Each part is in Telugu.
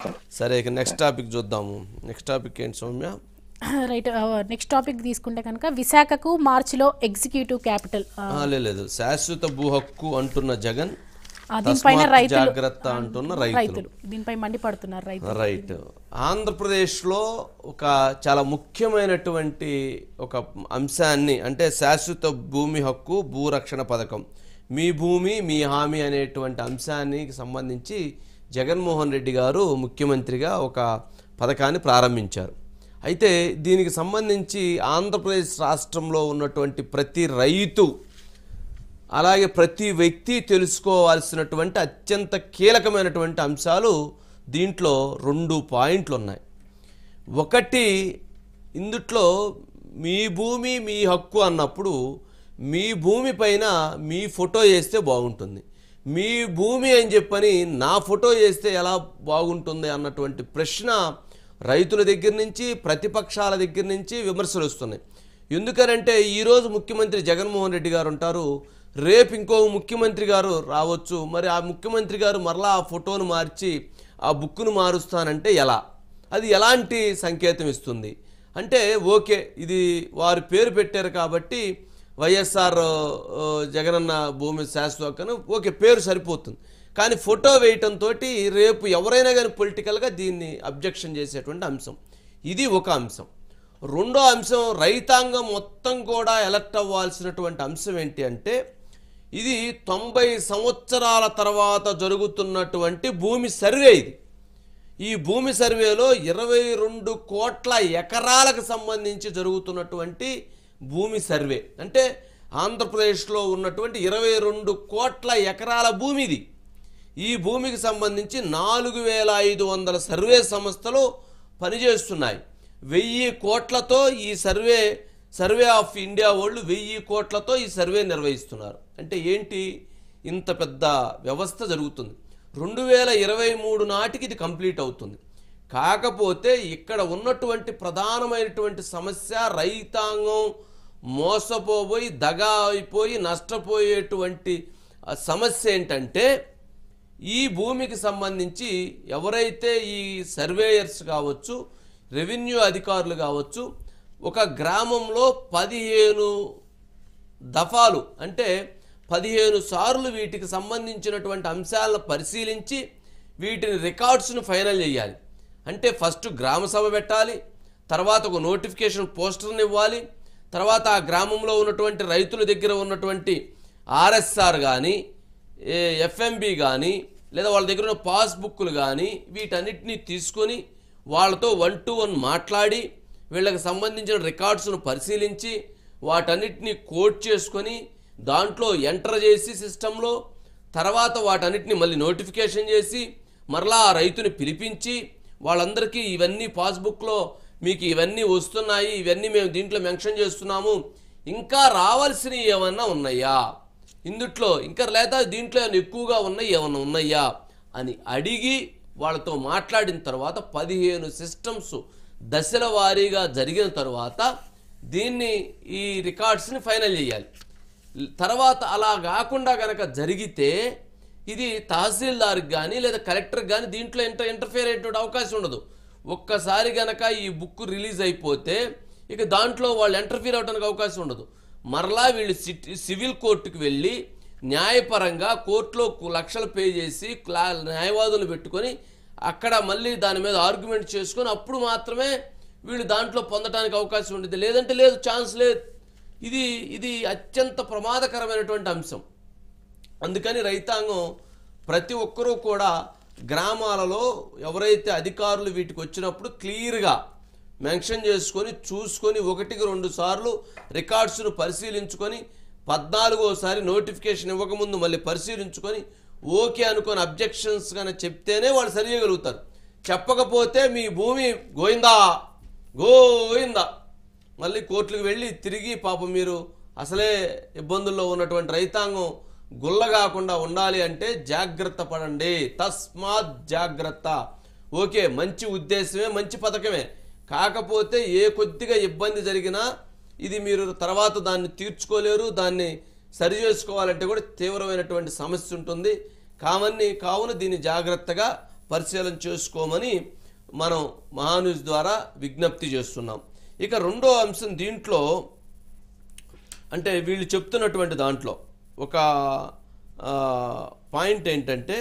సరే ఇక నెక్స్ట్ టాపిక్ చూద్దాము నెక్స్ట్ టాపిక్ ఏంటి సౌమ్య రైట్ నెక్స్ట్ టాపిక్ తీసుకుంటే కనుక విశాఖకు మార్చిలో ఎగ్జిక్యూటివ్ క్యాపిటల్ ఆ, లే- లేదు శాశ్వత భూ హక్కు అంటున్న జగన్ దీనిపైన తస్మాత్ రైతులు జాగ్రత్త అంటున్న రైతులు రైతులు దీనిపై మండిపడుతున్నారు రైతులు రైట్ ఆంధ్రప్రదేశ్లో ఒక చాలా ముఖ్యమైనటువంటి ఒక అంశాన్ని అంటే శాశ్వత భూమి హక్కు భూరక్షణ పథకం మీ భూమి మీ హామీ అనేటువంటి అంశానికి సంబంధించి జగన్మోహన్ రెడ్డి గారు ముఖ్యమంత్రిగా ఒక పథకాన్ని ప్రారంభించారు అయితే దీనికి సంబంధించి ఆంధ్రప్రదేశ్ రాష్ట్రంలో ఉన్నటువంటి ప్రతి రైతు అలాగే ప్రతి వ్యక్తి తెలుసుకోవాల్సినటువంటి అత్యంత కీలకమైనటువంటి అంశాలు దీంట్లో రెండు పాయింట్లు ఉన్నాయి ఒకటి ఇందుట్లో మీ భూమి మీ హక్కు అన్నప్పుడు మీ భూమి పైన మీ ఫోటో వేస్తే బాగుంటుంది మీ భూమి అని చెప్పని నా ఫోటో వేస్తే ఎలా బాగుంటుంది అన్నటువంటి ప్రశ్న రైతుల దగ్గర నుంచి ప్రతిపక్షాల దగ్గర నుంచి విమర్శలు వస్తున్నాయి ఎందుకనంటే ఈరోజు ముఖ్యమంత్రి జగన్మోహన్ రెడ్డి గారు ఉంటారు రేపు ఇంకో ముఖ్యమంత్రి గారు రావచ్చు మరి ఆ ముఖ్యమంత్రి గారు మరలా ఆ ఫోటోను మార్చి ఆ బుక్ను మారుస్తానంటే ఎలా అది ఎలాంటి సంకేతం ఇస్తుంది అంటే ఓకే ఇది వారి పేరు పెట్టారు కాబట్టి వైఎస్ఆర్ ఆ, జగనన్న భూమి శాశ్వతను ఓకే పేరు సరిపోతుంది కానీ ఫోటో వేయటంతో రేపు ఎవరైనా కానీ పొలిటికల్గా దీన్ని అబ్జెక్షన్ చేసేటువంటి అంశం ఇది ఒక అంశం రెండో అంశం రైతాంగం మొత్తం కూడా ఎలక్ట్ అవ్వాల్సినటువంటి అంశం ఏంటి అంటే ఇది తొంభై సంవత్సరాల తర్వాత జరుగుతున్నటువంటి భూమి సర్వే ఇది ఈ భూమి సర్వేలో ఇరవై రెండు కోట్ల ఎకరాలకు సంబంధించి జరుగుతున్నటువంటి భూమి సర్వే అంటే ఆంధ్రప్రదేశ్లో ఉన్నటువంటి ఇరవై రెండు కోట్ల ఎకరాల భూమి ఇది ఈ భూమికి సంబంధించి నాలుగు వేల ఐదు వందల సర్వే సంస్థలు పనిచేస్తున్నాయి వెయ్యి కోట్లతో ఈ సర్వే సర్వే ఆఫ్ ఇండియా వాళ్ళు వెయ్యి కోట్లతో ఈ సర్వే నిర్వహిస్తున్నారు అంటే ఏంటి ఇంత పెద్ద వ్యవస్థ జరుగుతుంది రెండు వేల ఇరవై మూడు నాటికి ఇది కంప్లీట్ అవుతుంది కాకపోతే ఇక్కడ ఉన్నటువంటి ప్రధానమైనటువంటి సమస్య రైతాంగం మోసపోయి దగా అయిపోయి నష్టపోయేటువంటి ఆ, సమస్య ఏంటంటే ఈ భూమికి సంబంధించి ఎవరైతే ఈ సర్వేయర్స్ కావచ్చు రెవెన్యూ అధికారులు కావచ్చు ఒక గ్రామంలో పదిహేను దఫాలు అంటే పదిహేను సార్లు వీటికి సంబంధించినటువంటి అంశాలను పరిశీలించి వీటిని రికార్డ్స్ను ఫైనల్ చేయాలి అంటే ఫస్ట్ గ్రామ సభ పెట్టాలి తర్వాత ఒక నోటిఫికేషన్ పోస్టర్ని ఇవ్వాలి తర్వాత ఆ గ్రామంలో ఉన్నటువంటి రైతుల దగ్గర ఉన్నటువంటి ఆర్ఎస్ఆర్ కానీ ఎఫ్ఎంబి కానీ లేదా వాళ్ళ దగ్గర ఉన్న పాస్బుక్లు కానీ వీటన్నిటిని తీసుకొని వాళ్ళతో వన్ టు వన్ మాట్లాడి వీళ్ళకి సంబంధించిన రికార్డ్స్ను పరిశీలించి వాటన్నిటిని కోడ్ చేసుకొని దాంట్లో ఎంటర్ చేసి సిస్టంలో తర్వాత వాటన్నిటిని మళ్ళీ నోటిఫికేషన్ చేసి మరలా ఆ రైతుని పిలిపించి వాళ్ళందరికీ ఇవన్నీ పాస్బుక్లో మీకు ఇవన్నీ వస్తున్నాయి ఇవన్నీ మేము దీంట్లో మెన్షన్ చేస్తున్నాము ఇంకా రావాల్సినవి ఏమన్నా ఉన్నాయా ఇందుట్లో ఇంకా లేదా దీంట్లో ఏమైనా ఎక్కువగా ఉన్నాయి ఏమన్నా ఉన్నాయా అని అడిగి వాళ్ళతో మాట్లాడిన తర్వాత పదిహేను సిస్టమ్స్ దశల వారీగా జరిగిన తర్వాత దీన్ని ఈ రికార్డ్స్ని ఫైనల్ చేయాలి తర్వాత అలా కాకుండా కనుక జరిగితే ఇది తహసీల్దార్కి కానీ లేదా కలెక్టర్కి కానీ దీంట్లో ఇంటర్ ఇంటర్ఫియర్ అయ్యేటువంటి అవకాశం ఉండదు ఒక్కసారి గనక ఈ బుక్ రిలీజ్ అయిపోతే ఇక దాంట్లో వాళ్ళు ఇంటర్ఫియర్ అవడానికి అవకాశం ఉండదు మరలా వీళ్ళు సిట్- సివిల్ కోర్టుకు వెళ్ళి న్యాయపరంగా కోర్టులో కు- లక్షలు పే చేసి క్లా- న్యాయవాదులు పెట్టుకొని అక్కడ మళ్ళీ దాని మీద ఆర్గ్యుమెంట్ చేసుకొని అప్పుడు మాత్రమే వీళ్ళు దాంట్లో పొందడానికి అవకాశం ఉంటుంది లేదంటే లేదు ఛాన్స్ లేదు ఇది ఇది అత్యంత ప్రమాదకరమైనటువంటి అంశం అందుకని రైతాంగం ప్రతి ఒక్కరూ కూడా గ్రామాలలో ఎవరైతే అధికారులు వీటికి వచ్చినప్పుడు క్లియర్గా మెన్షన్ చేసుకొని చూసుకొని ఒకటికి రెండు సార్లు రికార్డ్స్ను పరిశీలించుకొని పద్నాలుగోసారి నోటిఫికేషన్ ఇవ్వకముందు మళ్ళీ పరిశీలించుకొని ఓకే అనుకొని అబ్జెక్షన్స్ కానీ చెప్తేనే వాళ్ళు సరి చేయగలుగుతారు చెప్పకపోతే మీ భూమి గోయిందా గోయిందా మళ్ళీ కోర్టులకు వెళ్ళి తిరిగి పాపం మీరు అసలే ఇబ్బందుల్లో ఉన్నటువంటి రైతాంగం గుల్ల కాకుండా ఉండాలి అంటే జాగ్రత్త పడండి తస్మాత్ జాగ్రత్త ఓకే మంచి ఉద్దేశమే మంచి పథకమే కాకపోతే ఏ కొద్దిగా ఇబ్బంది జరిగినా ఇది మీరు తర్వాత దాన్ని తీర్చుకోలేరు దాన్ని సరి చేసుకోవాలంటే కూడా తీవ్రమైనటువంటి సమస్య ఉంటుంది కావన్ని కావున దీన్ని జాగ్రత్తగా పరిశీలన చేసుకోమని మనం మహాన్యూస్ ద్వారా విజ్ఞప్తి చేస్తున్నాం ఇక రెండో అంశం దీంట్లో అంటే వీళ్ళు చెప్తున్నటువంటి దాంట్లో ఒక ఆ, పాయింట్ ఏంటంటే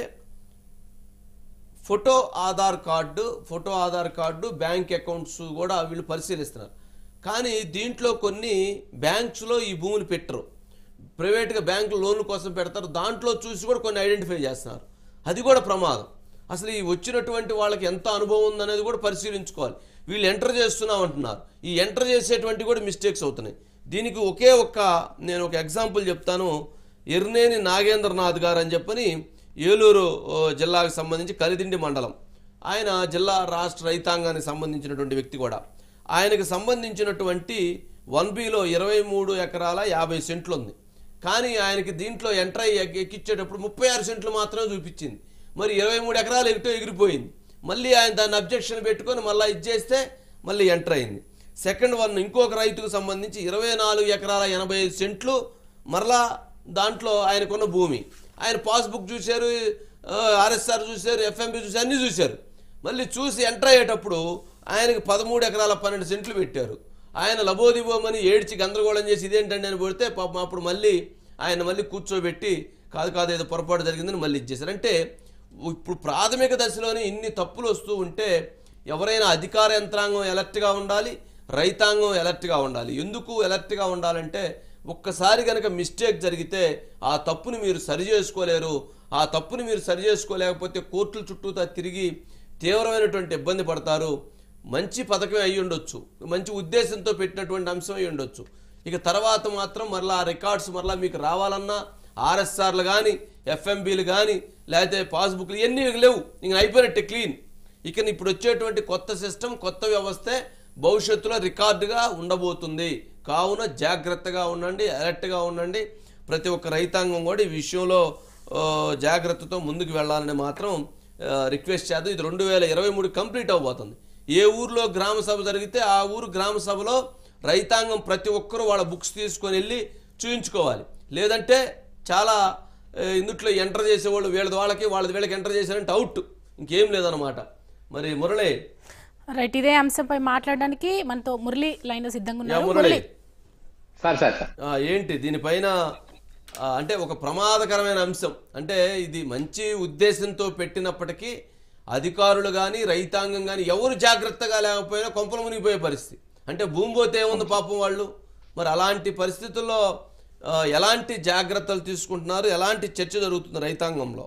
photo Aadhaar card photo Aadhaar card bank accounts కూడా వీళ్ళు పరిశీలిస్తున్నారు కానీ దీంట్లో కొన్ని బ్యాంక్స్లో ఈ భూములు పెట్టరు ప్రైవేట్గా బ్యాంకు లోన్ల కోసం పెడతారు దాంట్లో చూసి కూడా కొన్ని ఐడెంటిఫై చేస్తున్నారు అది కూడా ప్రమాదం అసలు ఈ వచ్చినటువంటి వాళ్ళకి ఎంత అనుభవం ఉందనేది కూడా పరిశీలించుకోవాలి వీళ్ళు ఎంటర్ చేస్తున్నాం అంటున్నారు ఈ ఎంటర్ చేసేటువంటి కూడా మిస్టేక్స్ అవుతున్నాయి దీనికి ఒకే ఒక్క నేను ఒక ఎగ్జాంపుల్ చెప్తాను ఎర్నేని నాగేంద్రనాథ్ గారు అని చెప్పని ఏలూరు ఓ, జిల్లాకు సంబంధించి కలిదిండి మండలం ఆయన జిల్లా రాష్ట్ర రైతాంగానికి సంబంధించినటువంటి వ్యక్తి కూడా ఆయనకు సంబంధించినటువంటి వన్ బిలో ఇరవై మూడు ఎకరాల యాభై సెంట్లు ఉంది కానీ ఆయనకి దీంట్లో ఎంటర్ అయ్యి ఎక్కి- ఎక్కిచ్చేటప్పుడు ముప్పై ఆరు సెంట్లు మాత్రమే చూపించింది మరి ఇరవై మూడు ఎకరాలు ఎగిటో ఎగిరిపోయింది మళ్ళీ ఆయన దాన్ని అబ్జెక్షన్ పెట్టుకొని మళ్ళీ ఇది చేస్తే మళ్ళీ ఎంటర్ అయింది సెకండ్ వన్ ఇంకొక రైతుకు సంబంధించి ఇరవై నాలుగు ఎకరాల ఎనభై ఐదు సెంట్లు మరలా దాంట్లో ఆయనకున్న భూమి ఆయన పాస్బుక్ చూశారు ఆర్ఎస్ఆర్ చూశారు ఎఫ్ఎంబి చూశారు అన్నీ చూశారు మళ్ళీ చూసి ఎంటర్ అయ్యేటప్పుడు ఆయనకి పదమూడు ఎకరాల పన్నెండు సెంట్లు పెట్టారు ఆయన లబోదిబోమని ఏడ్చి గందరగోళం చేసి ఇదేంటండి అని పెడితే పాపం అప్పుడు మళ్ళీ ఆయన మళ్ళీ కూర్చోబెట్టి కాదు కాదు ఏదో పొరపాటు జరిగిందని మళ్ళీ ఇచ్చేశారు అంటే ఇప్పుడు ప్రాథమిక దశలోనే ఇన్ని తప్పులు వస్తూ ఉంటే ఎవరైనా అధికార యంత్రాంగం ఎలర్ట్గా ఉండాలి రైతాంగం ఎలర్ట్గా ఉండాలి ఎందుకు ఎలర్ట్గా ఉండాలంటే ఒక్కసారి కనుక మిస్టేక్ జరిగితే ఆ తప్పుని మీరు సరి చేసుకోలేరు ఆ తప్పుని మీరు సరి చేసుకోలేకపోతే కోర్టుల చుట్టూతా తిరిగి తీవ్రమైనటువంటి ఇబ్బంది పడతారు మంచి పథకం అయి ఉండొచ్చు మంచి ఉద్దేశంతో పెట్టినటువంటి అంశం అయి ఉండొచ్చు ఇక తర్వాత మాత్రం మరలా ఆ రికార్డ్స్ మరలా మీకు రావాలన్నా ఆర్ఎస్ఆర్లు కానీ ఎఫ్ఎంబీలు కానీ లేకపోతే పాస్బుక్లు ఇవన్నీ లేవు ఇంక అయిపోయినట్టే క్లీన్ ఇక ఇప్పుడు వచ్చేటువంటి కొత్త సిస్టమ్ కొత్త వ్యవస్థే భవిష్యత్తులో రికార్డుగా ఉండబోతుంది కావున జాగ్రత్తగా ఉండండి అలర్ట్గా ఉండండి ప్రతి ఒక్క రైతాంగం కూడా ఈ విషయంలో ఆ, జాగ్రత్తతో ముందుకు వెళ్ళాలని మాత్రం ఆ, రిక్వెస్ట్ చేద్దాం ఇది రెండు వేల ఇరవై మూడు కంప్లీట్ అవబోతుంది ఏ ఊర్లో గ్రామ సభ జరిగితే ఆ ఊరు గ్రామ సభలో రైతాంగం ప్రతి ఒక్కరూ వాళ్ళ బుక్స్ తీసుకొని వెళ్ళి చూయించుకోవాలి లేదంటే చాలా ఆ, ఇందుట్లో ఎంటర్ చేసేవాళ్ళు వీళ్ళది వాళ్ళకి వాళ్ళది వీళ్ళకి ఎంటర్ చేశారంటే అవుట్ ఇంకేం లేదన్నమాట మరి మురళి రైట్ ఇదే అంశంపై మాట్లాడడానికి మనతో మురళి లైన్ సిద్ధంగా యా ఉన్నారు Murali Murali sir sir sir ఆ, ఏంటి దీనిపైన ఆ, అంటే ఒక ప్రమాదకరమైన అంశం అంటే ఇది మంచి ఉద్దేశంతో పెట్టినప్పటికీ అధికారులు కానీ రైతాంగం కానీ ఎవరు జాగ్రత్తగా లేకపోయినా కొంపలు మునిగిపోయే పరిస్థితి అంటే భూమి పోతే ఏముంది పాపం వాళ్ళు మరి అలాంటి పరిస్థితుల్లో ఆ, ఎలాంటి జాగ్రత్తలు తీసుకుంటున్నారు ఎలాంటి చర్చ జరుగుతుంది రైతాంగంలో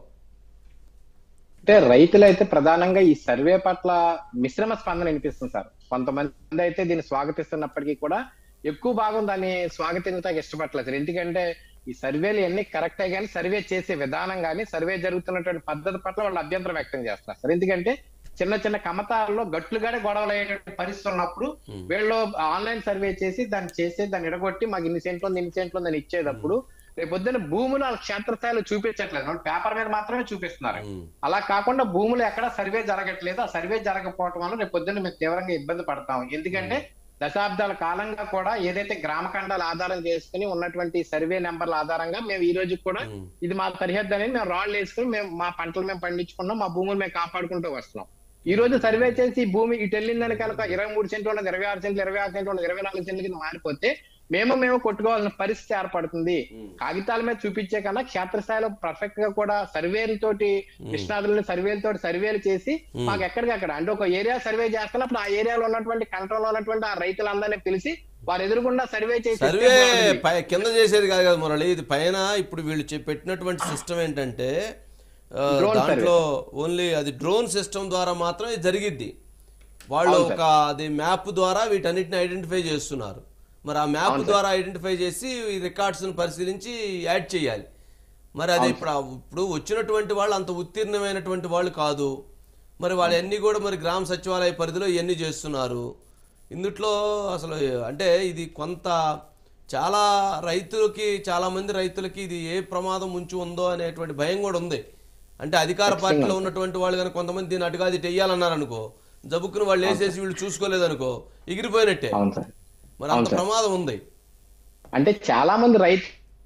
అంటే రైతులు అయితే ప్రధానంగా ఈ సర్వే పట్ల మిశ్రమ స్పందన వినిపిస్తుంది సార్ కొంతమంది అయితే దీన్ని స్వాగతిస్తున్నప్పటికీ కూడా ఎక్కువ భాగం దాన్ని స్వాగతించడానికి ఇష్టపడలేదు సార్ ఎందుకంటే ఈ సర్వేలు ఎన్ని కరెక్టే కానీ సర్వే చేసే విధానం కానీ సర్వే జరుగుతున్నటువంటి పద్ధతి పట్ల వాళ్ళు అభ్యంతరం వ్యక్తం చేస్తున్నారు సార్ ఎందుకంటే చిన్న చిన్న కమతాల్లో గట్లుగానే గొడవలు అయ్యేటువంటి పరిస్థితి ఉన్నప్పుడు వీళ్ళు ఆన్లైన్ సర్వే చేసి దాన్ని చేసి దాన్ని ఎడగొట్టి మాకు ఇన్ని సెంట్లు ఉంది ఇన్ని సెంట్లు ఉందని ఇచ్చేటప్పుడు రేపు పొద్దున్న భూములు వాళ్ళ క్షేత్రస్థాయిలో చూపించట్లేదు పేపర్ మీద మాత్రమే చూపిస్తున్నారు అలా కాకుండా భూములు ఎక్కడ సర్వే జరగట్లేదు ఆ సర్వే జరగకపోవటం వల్ల రేపు పొద్దున్న మేము తీవ్రంగా ఇబ్బంది పడతాం ఎందుకంటే దశాబ్దాల కాలంగా కూడా ఏదైతే గ్రామ ఖండాల ఆధారం చేసుకుని ఉన్నటువంటి సర్వే నెంబర్ల ఆధారంగా మేము ఈ రోజు కూడా ఇది మా సరిహద్దు అనేది మేము రాళ్ళు వేసుకుని మేము మా పంటలు మేము పండించుకున్నాం మా భూములు మేము కాపాడుకుంటూ వస్తున్నాం ఈ రోజు సర్వే చేసి ఈ భూమి ఇటు వెళ్ళిందని కనుక ఇరవై మూడు సెంట్లు ఉన్నది ఇరవై ఆరు సెంట్లు ఇరవై ఆరు సెంట్లు ఉన్నది ఇరవై నాలుగు సెంట్ల కింద మారిపోతే మేము మేము కొట్టుకోవాల్సిన పరిస్థితి ఏర్పడుతుంది కాగితాల మీద చూపించే కన్నా క్షేత్రస్థాయిలో పర్ఫెక్ట్ గా కూడా సర్వేల తోటి నిష్ణాతులను సర్వేల తోటి సర్వేలు చేసి మాకు ఎక్కడికక్కడ అంటే ఒక ఏరియా సర్వే చేస్తున్నప్పుడు ఆ ఏరియాలో ఉన్నటువంటి కంట్రోల్ లో ఉన్నటువంటి ఆ రైతులందరినీ పిలిచి వారు ఎదురుకుండా సర్వే చేసి ఇస్తే సర్వే బాగుంటుంది. పై కింద చేసేది కాదు కదా మురళి ఇది పైన ఇప్పుడు వీళ్ళు చె- పెట్టినటువంటి సిస్టమ్ ఏంటంటే ఆ, Drone దాంట్లో ఓన్లీ అది డ్రోన్ సిస్టమ్ ద్వారా మాత్రం ఇది జరిగిద్ది వాళ్ళు అవును ఒక అది మ్యాప్ ద్వారా వీటన్నిటిని ఐడెంటిఫై చేస్తున్నారు మరి ఆ మ్యాప్ ద్వారా ఐడెంటిఫై చేసి ఈ రికార్డ్స్ని పరిశీలించి యాడ్ చేయాలి మరి అది ఇప్పుడు ఆ- ఇప్పుడు వచ్చినటువంటి వాళ్ళు అంత ఉత్తీర్ణమైనటువంటి వాళ్ళు కాదు మరి వాళ్ళన్నీ కూడా మరి గ్రామ సచివాలయ పరిధిలో ఇవన్నీ చేస్తున్నారు ఇందుట్లో అసలు అంటే ఇది కొంత చాలా రైతులకి చాలా మంది రైతులకి ఇది ఏ ప్రమాదం ఉంచి ఉందో అనేటువంటి భయం కూడా ఉంది అంటే అధికార పార్టీలో ఉన్నటువంటి వాళ్ళు కనుక కొంతమంది దీన్ని అటుగా ఇది చెయ్యాలన్నారు అనుకో జబుక్కుని వాళ్ళు వేసేసి వీళ్ళు చూసుకోలేదనుకో ఎగిరిపోయినట్టే అవును సార్ మరి అంత ప్రమాదం ఉంది అంటే చాలా మంది రైతు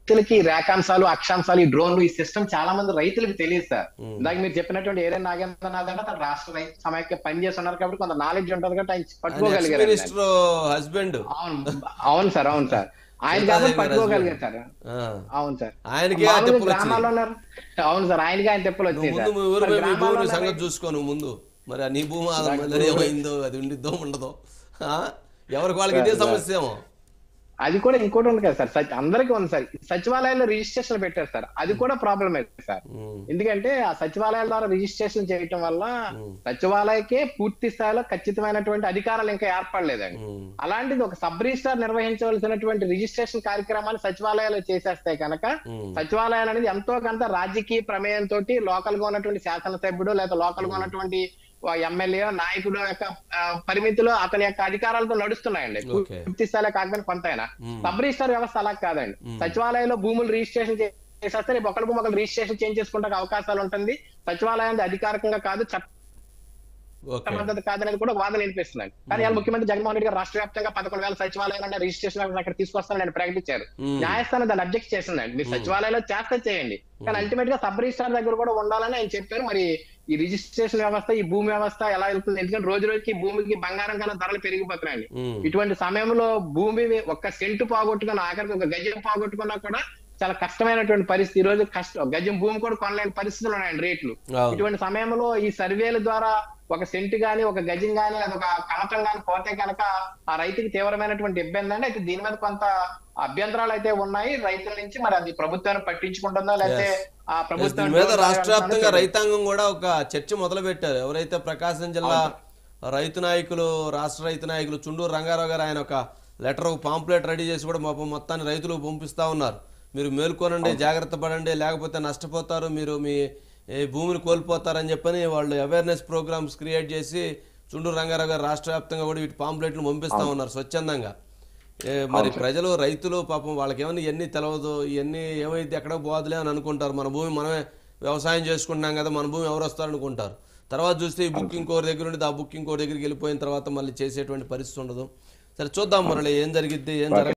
రైతులకి ఈ రేఖాంశాలు అక్షాంశాలు ఈ డ్రోన్లు ఈ సిస్టమ్ చాలా మంది రైతులకు తెలియదు సార్ ఇందాక మీరు చెప్పినటువంటి ఏరే నాగేంద్రనాథ్ అంటే తన రాష్ట్ర రైతు సమైక్య పని చేస్తున్నారు కాబట్టి కొంత నాలెడ్జ్ ఉంటుంది కాబట్టి ఆయన పట్టుకోగలిగారు ఆయన. మినిస్టర్ హస్బెండ్ అవును అవును సార్ అవును సార్ ఆయన కాబట్టి పట్టుకోగలిగారు సార్ అవును సార్ ఆయనకి ఆ మామూలుగా తెప్పులు వచ్చాయి గ్రామాల్లో ఉన్నారు అవును సార్ ఆయనకి ఆయన తెప్పులు నువ్వు వచ్చాయి ముందు సార్ మీ ఊరు మరి మీ గ్రామాల్లో భూమి ఉన్న సంగతి చూసుకో నువ్వు ముందు మరి ఆ నీ భూమి ఆ మళ్ళీ ఏమైందో అది ఉండిద్దో ఉండదో ఆ? ఎవరికి వాళ్ళకి ఇదే సమస్య ఏమో అది కూడా ఇంకోటి ఉంది కదా సార్ సచ్- అందరికీ ఉంది సార్ సచివాలయాల్లో రిజిస్ట్రేషన్ పెట్టారు సార్ అది కూడా ప్రాబ్లమ్ అయితే సార్ ఉమ్, ఎందుకంటే ఆ సచివాలయాల ద్వారా రిజిస్ట్రేషన్ చేయటం వల్ల సచివాలయకే పూర్తి స్థాయిలో ఖచ్చితమైనటువంటి అధికారాలు ఇంకా ఏర్పడలేదండి ఉమ్, అలాంటిది ఒక సబ్ రిజిస్టార్ నిర్వహించవలసినటువంటి రిజిస్ట్రేషన్ కార్యక్రమాన్ని సచివాలయాలు చేసేస్తే కనుక ఉమ్, సచివాలయాలు అనేది ఎంతో కొంత రాజకీయ ప్రమేయంతో లోకల్ గా ఉన్నటువంటి శాసనసభ్యుడు లేదా లోకల్ గా ఉన్నటువంటి ఎమ్మెల్యే నాయకుడు యొక్క ఆ, పరిమితిలో అతని యొక్క అధికారాలతో నడుస్తున్నాయండి ఓకే. పూర్తి స్థాయిలో కాకపోయినా కొంత అయినా మ్మ్. సబ్ రిజిస్టార్ వ్యవస్థ అలా కాదండి సచివాలయంలో భూములు రిజిస్ట్రేషన్ చేసేస్తే రేపు ఒకరి భూమి ఒకరు రిజిస్ట్రేషన్ చేంజ్ చేసుకుంటే అవకాశాలు ఉంటుంది సచివాలయం అధికారికంగా కాదు చట్ట ఓకే పద్ధతి కాదనేది కూడా వాదన వినిపిస్తున్నాయి కానీ ఇవాళ ముఖ్యమంత్రి జగన్మోహన్ రెడ్డి గారు రాష్ట్ర వ్యాప్తంగా పదకొండు వేల సచివాలయాలు రిజిస్ట్రేషన్ అక్కడ తీసుకొస్తానని ఆయన ప్రకటించారు మ్మ్. న్యాయస్థానం దాన్ని అబ్జెక్ట్ చేసిందండి మీరు సచివాలయంలో చేస్తే చేయండి కానీ అల్టిమేట్ గా సబ్ రిజిస్టార్ దగ్గర కూడా ఉండాలని ఆయన చెప్పారు మరి ఈ రిజిస్ట్రేషన్ వ్యవస్థ ఈ భూమి వ్యవస్థ ఎలా వెళ్తుంది ఎందుకంటే రోజు రోజుకి భూమికి బంగారం కన్నా ధరలు పెరిగిపోతున్నాయండి ఉమ్, ఇటువంటి సమయంలో భూమి ఒక్క సెంటు పోగొట్టుకున్న ఆఖరికి ఒక గజం పోగొట్టుకున్నా కూడా చాలా కష్టమైనటువంటి పరిస్థితి ఈ రోజు కష్టం గజం భూమి కూడా కొనలేని పరిస్థితులు ఉన్నాయండి రేట్లు అవును. ఇటువంటి సమయంలో ఈ సర్వేల ద్వారా ఒక సెంటు గాని ఒక గజం గాని అది ఒక కమతం గాని పోతే కనుక ఆ రైతుకి తీవ్రమైనటువంటి ఇబ్బంది అండి అయితే దీని మీద కొంత అభ్యంతరాలు అయితే ఉన్నాయి రైతుల నుంచి మరి అది ప్రభుత్వాన్ని పట్టించుకుంటుందా లేకపోతే ఆ Yes, ప్రభుత్వం దీని మీద రాష్ట్ర వ్యాప్తంగా రైతాంగం కూడా ఒక చర్చ మొదలు పెట్టారు ఎవరైతే ప్రకాశం జిల్లా రైతు నాయకులు రాష్ట్ర రైతు నాయకులు చుండూరు రంగారావు గారు ఆయన ఒక లెటర్ ఒక పాంప్లెట్ రెడీ చేసి కూడా మా మొత్తాన్ని రైతులకు పంపిస్తా ఉన్నారు మీరు మేల్కొనండి జాగ్రత్త పడండి లేకపోతే నష్టపోతారు మీరు మీ ఏ, భూమిని కోల్పోతారని చెప్పని వాళ్ళు అవేర్నెస్ ప్రోగ్రామ్స్ క్రియేట్ చేసి చుండూరు రంగారావు గారు రాష్ట్ర వ్యాప్తంగా కూడా వీటి పాంప్లెట్లు పంపిస్తా ఉన్నారు స్వచ్ఛందంగా ఏ, మరి ప్రజలు రైతులు పాపం వాళ్ళకి ఏమన్నా ఇవన్నీ తెలవదు ఇవన్నీ ఏమైతే ఎక్కడ పోదులే అని అనుకుంటారు మన భూమి మనమే వ్యవసాయం చేసుకుంటున్నాం కదా మన భూమి ఎవరు వస్తారు అనుకుంటారు తర్వాత చూస్తే ఈ బుకింగ్ కోర్ దగ్గర ఉండి ఆ బుకింగ్ కోర్ దగ్గరికి వెళ్ళిపోయిన తర్వాత మళ్ళీ చేసేటువంటి పరిస్థితి ఉండదు సరే చూద్దాం మురళి ఏం జరిగిద్ది ఏం జరగ